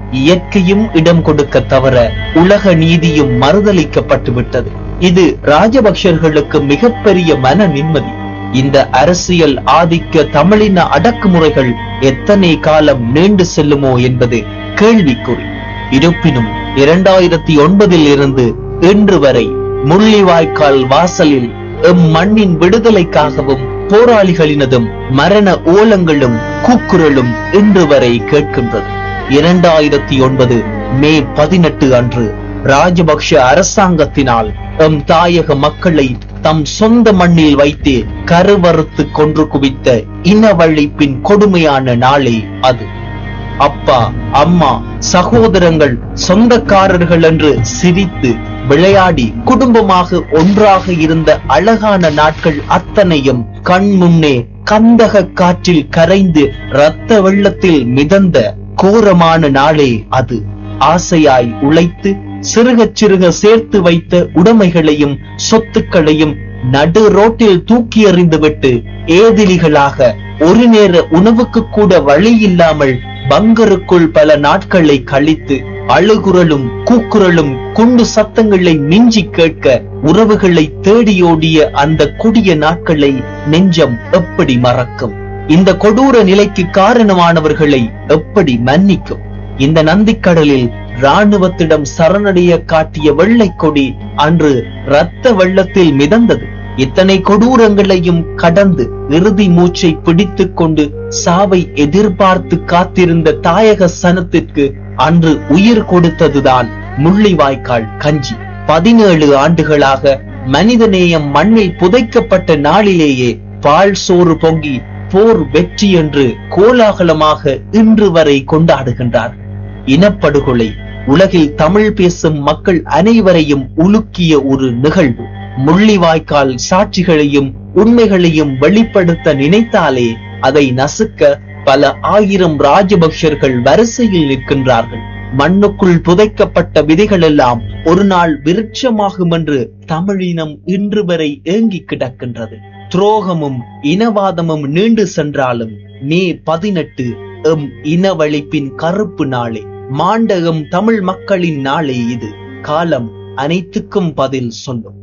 இயற்கையும் இடம் கொடுக்க தவிர உலக நீதியும் மறுதளிக்கப்பட்டு விட்டது இது ராஜபக்ஷர்களுக்கு மிகப்பெரிய மன நிம்மதி இந்த அரசியல் ஆதிக்க தமிழின அடக்குமுறைகள் எத்தனை காலம் நீண்டு செல்லுமோ என்பது கேள்விக்குறி இருப்பினும் இரண்டாயிரத்தி ஒன்பதில் இருந்து இன்று வரை முள்ளிவாய்க்கால் வாசலில் எம் மண்ணின் விடுதலைக்காகவும் போராளிகளினதும் மரண ஓலங்களும் கூக்குரலும் இன்று வரை கேட்கின்றது இரண்டாயிரத்தி ஒன்பது மே பதினெட்டு அன்று ராஜபக்ஷ அரசாங்கத்தினால் எம் தாயக மக்களை தம் சொந்த மண்ணில் வைத்து கருவறுத்து கொன்று குவித்த இனவழிப்பின் கொடுமையான நாளே அது அப்பா அம்மா சகோதரங்கள் சொந்தக்காரர்கள் என்று சிரித்து விளையாடி குடும்பமாக ஒன்றாக இருந்த அழகான நாட்கள் அத்தனையும் கண் முன்னே கந்தக காற்றில் கரைந்து இரத்த வெள்ளத்தில் மிதந்த கோரமான நாளே அது ஆசையாய் உழைத்து சிறுக சிறுக சேர்த்து வைத்த உடைமைகளையும் சொத்துக்களையும் நடு ரோட்டில் தூக்கி எறிந்துவிட்டு ஏதிலிகளாக ஒரு நேர உணவுக்கு கூட வழி இல்லாமல் பங்கருக்குள் பல நாட்களை கழித்து அழுகுரலும் கூக்குரலும் குண்டு சத்தங்களை மிஞ்சி கேட்க உறவுகளை தேடியோடிய அந்த கொடிய நாட்களை நெஞ்சம் எப்படி மறக்கும் இந்த கொடூர நிலைக்கு காரணமானவர்களை எப்படி மன்னிக்கும் இந்த நந்திக்கடலில் ராணுவத்திடம் சரணடைய காட்டிய வெள்ளை கொடி அன்று இரத்த வெள்ளத்தில் மிதந்தது இத்தனை கொடூரங்களையும் கடந்து இறுதி மூச்சை பிடித்துக் கொண்டு சாவை எதிர்பார்த்து காத்திருந்த தாயக சனத்திற்கு அன்று உயிர் கொடுத்ததுதான் முள்ளிவாய்க்கால் கஞ்சி பதினேழு ஆண்டுகளாக மனிதநேயம் மண்ணில் புதைக்கப்பட்ட நாளிலேயே பால் சோறு பொங்கி போர் வெற்றி என்று கோலாகலமாக இன்று வரை கொண்டாடுகின்றார் இனப்படுகொலை உலகில் தமிழ் பேசும் மக்கள் அனைவரையும் உலுக்கிய ஒரு நிகழ்வு முள்ளிவாய்க்கால் சாட்சிகளையும் உண்மைகளையும் வெளிப்படுத்த நினைத்தாலே அதை நசுக்க பல ஆயிரம் ராஜபக்ஷர்கள் வரிசையில் நிற்கின்றார்கள் மண்ணுக்குள் புதைக்கப்பட்ட விதைகள் எல்லாம் ஒரு நாள் விருட்சமாகும் என்று தமிழினம் இன்று வரை ஏங்கி கிடக்கின்றது துரோகமும் இனவாதமும் நீண்டு சென்றாலும் மே பதினெட்டு எம் இனவழிப்பின் கருப்பு நாளே மாண்ட எம் தமிழ் மக்களின் நாளே இது காலம் அனைத்துக்கும் பதில் சொல்லும்